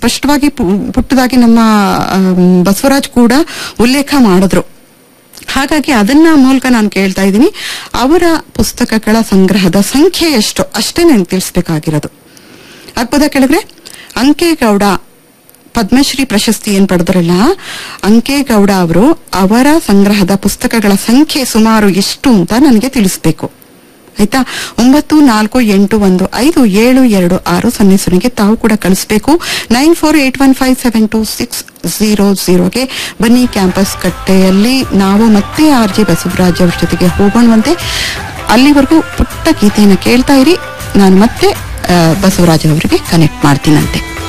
ಸ್ಪಷ್ಟವಾಗಿ ಪು- ಪುಟ್ಟದಾಗಿ ನಮ್ಮ ಆಮ್, ಬಸವರಾಜ್ ಕೂಡ ಉಲ್ಲೇಖ ಮಾಡಿದ್ರು ಹಾಗಾಗಿ ಅದನ್ನ ಮೂಲಕ ನಾನು ಕೇಳ್ತಾ ಇದ್ದೀನಿ ಅವರ ಪುಸ್ತಕಗಳ ಸಂಗ್ರಹದ ಸಂಖ್ಯೆ ಎಷ್ಟು ಅಷ್ಟೇ ನಾನು ತಿಳಿಸ್ಬೇಕಾಗಿರೋದು ಆಗ್ಬೋದಾ ಕೆಳಗ್ರೆ ಅಂಕೇಗೌಡ ಪದ್ಮಶ್ರೀ ಪ್ರಶಸ್ತಿ ಏನ್ ಪಡೆದ್ರಲ್ಲ ಅಂಕೇಗೌಡ ಅವರು ಅವರ ಸಂಗ್ರಹದ ಪುಸ್ತಕಗಳ ಸಂಖ್ಯೆ ಸುಮಾರು ಎಷ್ಟು ಅಂತ ನನಗೆ ತಿಳಿಸ್ಬೇಕು ಆಯ್ತಾ ಒಂಬತ್ತು ನಾಲ್ಕು ಎಂಟು ಒಂದು ಐದು ಏಳು ಎರಡು ಆರು ಸೊನ್ನೆ ಸೊನ್ನೆಗೆ ತಾವು ಕೂಡ ಕಳಿಸ್ಬೇಕು nine four eight one five seven two six zero ಜೀರೋಗೆ ಬನ್ನಿ ಕ್ಯಾಂಪಸ್ ಕಟ್ಟೆಯಲ್ಲಿ ನಾವು ಮತ್ತೆ ಆರ್ ಜೆ ಬಸವರಾಜ್ ಅವ್ರ ಜೊತೆಗೆ ಹೋಗೋಣವಂತೆ ಅಲ್ಲಿವರೆಗೂ ಪುಟ್ಟ ಗೀತೆಯನ್ನು ಕೇಳ್ತಾ ಇರಿ ನಾನು ಮತ್ತೆ ಆ, ಬಸವರಾಜ್ ಅವರಿಗೆ ಕನೆಕ್ಟ್ ಮಾಡ್ತೀನಂತೆ